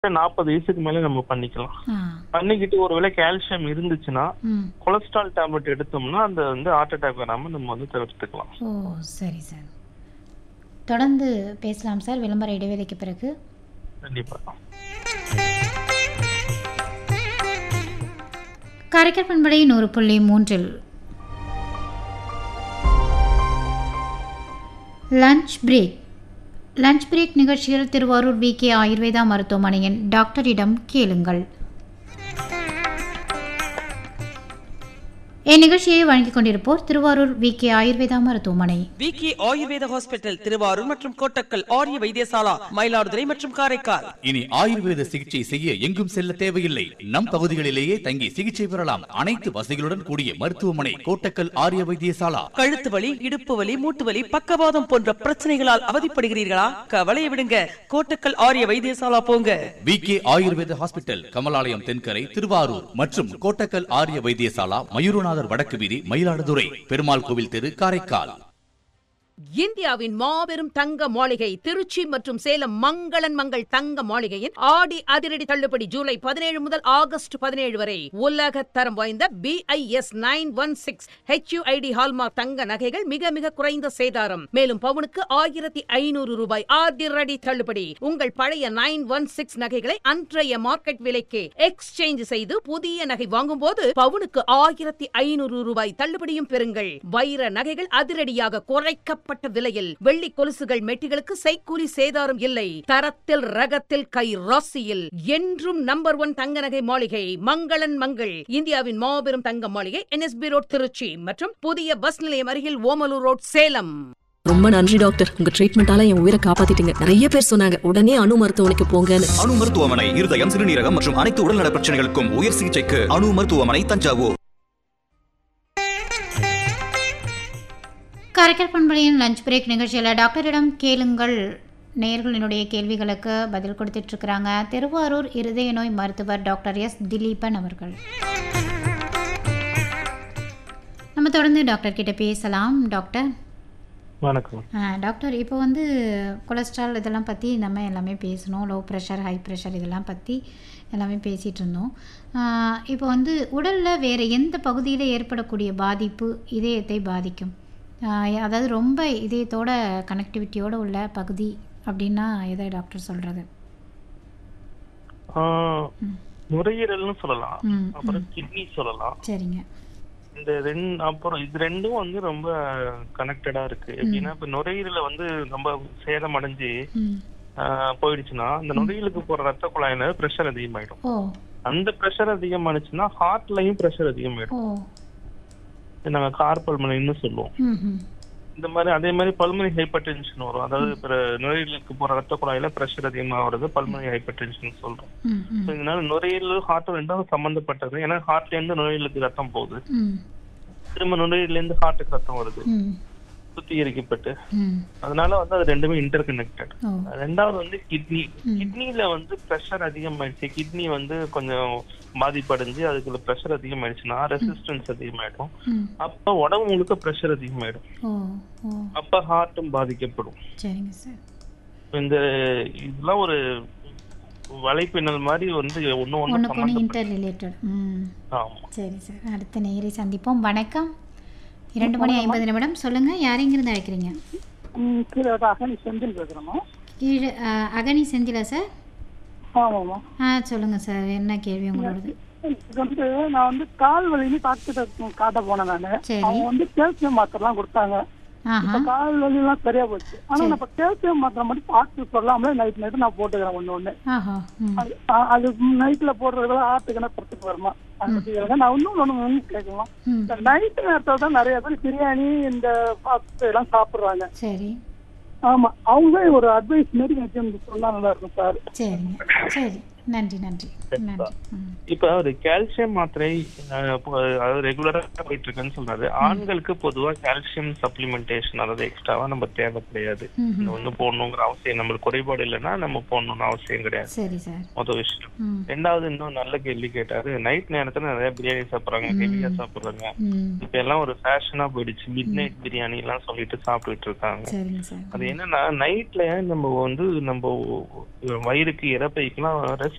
நாற்பது வயசுக்கு மேல நம்ம பண்ணிக்கலாம் ஆ பண்ணிக்கிட்டு ஒருவேளை கால்சியம் இருந்துச்சுன்னா ம் கொலஸ்ட்ரால் டேப்லெட் எடுத்தோம்னா அந்த வந்து ஹார்ட் அட்டாக் வராம நம்ம வந்து தவிர்த்துக்கலாம் ஓ சரி சார் தொடர்ந்து பேசலாம் சார் விளம்பர இடைவேளைக்கு பிறகு கண்டிப்பா காரைக்கால் பண்படை நூறு புள்ளி மூன்றில் லஞ்ச் பிரேக் லஞ்ச் பிரேக் நிகழ்ச்சியில் திருவாரூர் வி கே ஆயுர்வேதா மருத்துவமனையின் டாக்டரிடம் கேளுங்கள் இந்நிகழ்ச்சியை வழங்கிக் கொண்டிருப்போர் திருவாரூர் வி கே ஆயுர்வேதா மருத்துவமனை விக்கி ஆயுர்வேத ஹாஸ்பிட்டல் திருவாரூர் மற்றும் கோட்டக்கல் ஆரிய வைத்தியசாலா மயிலாடுதுறை மற்றும் காரைக்கால் இனி ஆயுர்வேத சிகிச்சை செய்ய எங்கும் செல்ல தேவையில்லை நம் பகுதிகளிலேயே தங்கி சிகிச்சை பெறலாம் அனைத்து வசதிகளுடன் கூடிய மருத்துவமனை கோட்டக்கல் ஆரிய வைத்தியசாலா கழுத்து வலி இடுப்பு வலி மூட்டு வலி பக்கவாதம் போன்ற பிரச்சனைகளால் அவதிப்படுகிறீர்களா கவலையை விடுங்க கோட்டக்கல் ஆரிய வைத்தியசாலா போங்க V K Ayurveda hospital Kamalalayam Thenkarai Tiruvarur மற்றும் கோட்டக்கல் ஆரிய வைத்தியசாலா மயூரநாதர் வடக்கு வீதி மயிலாடுதுறை பெருமாள் கோவில் தெரு காரைக்கால் இந்தியாவின் மாபெரும் தங்க மாளிகை திருச்சி மற்றும் சேலம் மங்களன் மங்கள் தங்க மாளிகையின் ஆடி அதிரடி தள்ளுபடி ஜூலை பதினேழு முதல் ஆகஸ்ட் பதினேழு வரை உலக தரம் வாய்ந்த BIS nine one six HUID hallmark தங்க நகைகள் மிக மிக குறைந்த சேதாரம் மேலும் பவுனுக்கு ஆயிரத்தி ஐநூறு ரூபாய் அதிரடி தள்ளுபடி உங்கள் பழைய நைன் ஒன் சிக்ஸ் நகைகளை அன்றைய மார்க்கெட் விலைக்கு எக்ஸ்சேஞ்ச் செய்து புதிய நகை வாங்கும்போது பவுனுக்கு ஆயிரத்தி ஐநூறு ரூபாய் தள்ளுபடியும் பெறுங்கள் வைர நகைகள் அதிரடியாக குறைக்கப்பட்ட விலையில் வெள்ளி கொலுசுகள் மெட்டிகளுக்கு செய்கூலி சேதாரம் இல்லை தரத்தில் ரகத்தில் கை ராசியில் என்றும் நம்பர் ஒன் தங்க நகை மாளிகை மங்களன் மங்கள் இந்தியாவின் மாபெரும் தங்க மாளிகை என்எஸ்பி ரோட் திருச்சி மற்றும் புதிய பஸ் நிலையம் அருகில் ஓமலூர் ரோட் சேலம் ரொம்ப நன்றி டாக்டர் உங்க ட்ரீட்மெண்டால என் உயிரை காப்பாத்திட்டீங்க நிறைய பேர் சொன்னாங்க உடனே அணு மருத்துவமனைக்கு போங்கன்னு அணு மருத்துவமனை இருதயம் சிறுநீரகம் மற்றும் அனைத்து உடல்நல பிரச்சனைகளுக்கும் உயர் சிகிச்சைக்கு அணு மருத்துவமனை தஞ்சாவூர் காரைக்கால் பண்பலையின் லஞ்ச் பிரேக் நிகழ்ச்சியில் டாக்டரிடம் கேளுங்கள் நேயர்களினுடைய கேள்விகளுக்கு பதில் கொடுத்துட்டு இருக்கிறாங்க திருவாரூர் இருதய நோய் மருத்துவர் டாக்டர் எஸ் திலீபன் அவர்கள் நம்ம தொடர்ந்து டாக்டர் கிட்ட பேசலாம் டாக்டர் வணக்கம் ஆ, டாக்டர் இப்போ வந்து கொலஸ்ட்ரால் இதெல்லாம் பற்றி நம்ம எல்லாமே பேசணும் லோ ப்ரெஷர் ஹை ப்ரெஷர் இதெல்லாம் பற்றி எல்லாமே பேசிகிட்டு இருந்தோம் ஆ, இப்போ வந்து உடலில் வேறு எந்த பகுதியில் ஏற்படக்கூடிய பாதிப்பு இதயத்தை பாதிக்கும் ஆ, அதாவது ரொம்ப இதயத்தோட கனெக்டிவிட்டியோட உள்ள பகுதி அப்படின்னா எதை டாக்டர் சொல்கிறது ஆஹ், நுரையீரல்னு சொல்லலாம் ம் அப்புறம் கிட்னி சொல்லலாம் சரிங்க இந்த ரெண்டு அப்புறம் இது ரெண்டும் வந்து ரொம்ப கனெக்டடா இருக்கு எப்படின்னா இப்ப நுரையீரல வந்து ரொம்ப சேதம் அடைஞ்சு ம் ஆஹ், போயிடுச்சுன்னா அந்த நுரையீரலுக்கு போற ரத்த குழாயில பிரஷர் அதிகமாயிடும் ஓ அந்த பிரஷர் அதிகமானுச்சுன்னா ஹார்ட்லயும் பிரஷர் அதிகமாயிடும் ஓ இது நாங்க கார்பல்மனைன்னு சொல்லுவோம் ம் ம் இந்த மாதிரி அதே மாதிரி பல்மனி ஹைப்பர் டென்ஷன் வரும் அதாவது இப்ப நுரையீரலுக்கு போற ரத்த குழாயில பிரஷர் அதிகமா வருது பல்மனி ஹைப்பர் டென்ஷன் சொல்றோம் ம் ம் So, இதனால நுரையீரல் ஹார்ட் ரெண்டும் சம்பந்தப்பட்டது ஏன்னா ஹார்ட்ல இருந்து நுரையீரலுக்கு ரத்தம் போகுது ம் திரும்ப நுரையீரல இருந்து ஹார்ட்டுக்கு ரத்தம் வருது ம் சுத்திகரிக்கப்பட்டு ம் அதனால வந்து அது ரெண்டுமே இன்டர் கனெக்டட் ஓ ரெண்டாவது வந்து கிட்னி கிட்னில வந்து பிரஷர் அதிகமாயிடுச்சு கிட்னி வந்து கொஞ்சம் பாதிப்படைஞ்சு அதுக்குள்ள பிரஷர் அதிகமாயிடுச்சுன்னா ரெசிஸ்டன்ஸ் அதிகமாயிடும் ம் அப்ப உடம்பு முழுக்க பிரஷர் அதிகமாயிடும் ஓ ஓ அப்ப ஹார்ட்டும் பாதிக்கப்படும் சரிங்க சார் இந்த இதெல்லாம் ஒரு வலைப்பின்னல் மாதிரி வந்து ஒண்ணு ஒண்ணு ஒன்றுக்கு ஒன்று சம்பந்தப்பட்ட இன்டர் ரிலேட்டட் ம் ஆமா சரி சார் அடுத்த நேயரை சந்திப்போம் வணக்கம் இரண்டு மணி ஐம்பது நிமிடம் சொல்லுங்க யாரெங்கிருந்து அழைக்கிறீங்க ம், கீழே அகனி செந்தில் பேசுகிறோமா கீழே அஹ், அகனி செந்திலா சார் ஆமாம்மா ஆ சொல்லுங்க சார் என்ன கேள்வி உங்களோடது இது வந்து நான் வந்து கால் வலின்னு டாக்டர் காட்ட போனேன் நான் சரி. அவங்க வந்து கேல்சியம் மாத்திரைலாம் கொடுத்தாங்க ஆஹா இப்ப கால் வலிலாம் சரியா போச்சு ஆனா நான் இப்ப கேல்சியம் மாத்திரை மட்டும் டாக்டர் சொல்லாமலே நைட் நைட்டு நான் போட்டுக்கிறேன் ஒண்ணு ஒண்ணு ஆஹா ம் அது அ- அது நைட்ல போடுறதுல ஆட்டுக்குன்னா பிரச்சனை வருமா அதை பத்தி கேளுங்க. நான் இன்னும் ஒண்ணு கேட்கலாம் ம் இந்த நைட் நேரத்துல தான் நிறைய பேர் பிரியாணி இந்த பாஸ்ட் எல்லாம் சாப்பிடுறாங்க சரி ஆமா அவங்களே ஒரு அட்வைஸ் மாரி எனக்கு சொன்னா நல்லா இருக்கும் சார் சரிங்க சரி நன்றி நன்றி நன்றி ம் இப்ப ஒரு கால்சியம் மாத்திரை அஹ், இப்போ, அதாவது ரெகுலரா போயிட்டு இருக்குன்னு சொல்றாரு ஆண்களுக்கு பொதுவா கால்சியம் சப்ளிமெண்டேஷன் அதாவது எக்ஸ்ட்ராவா நம்ம தேவை கிடையாது ம்ஹும். இது ஒண்ணு போடணுங்கிற அவசியம் நம்மளுக்கு குறைபாடு இல்லைன்னா நம்ம போடணும்னு அவசியம் கிடையாது சரி சார் மொதல் விஷயம் ம் ரெண்டாவது இன்னும் நல்ல கேள்வி கேட்டாரு நைட் நேரத்துல நிறைய பிரியாணி சாப்பிடுறாங்க ஹெவியா சாப்பிடுறாங்க ம் இப்ப எல்லாம் ஒரு ஃபேஷனா போயிடுச்சு மிட் நைட் பிரியாணி எல்லாம் சொல்லிட்டு சாப்பிட்டுட்டு இருக்காங்க சரிங்க சார் அது என்னன்னா நைட்ல நம்ம வந்து நம்ம வயிறுக்கு இறப்பைக்கெல்லாம் ரெஸ்ட்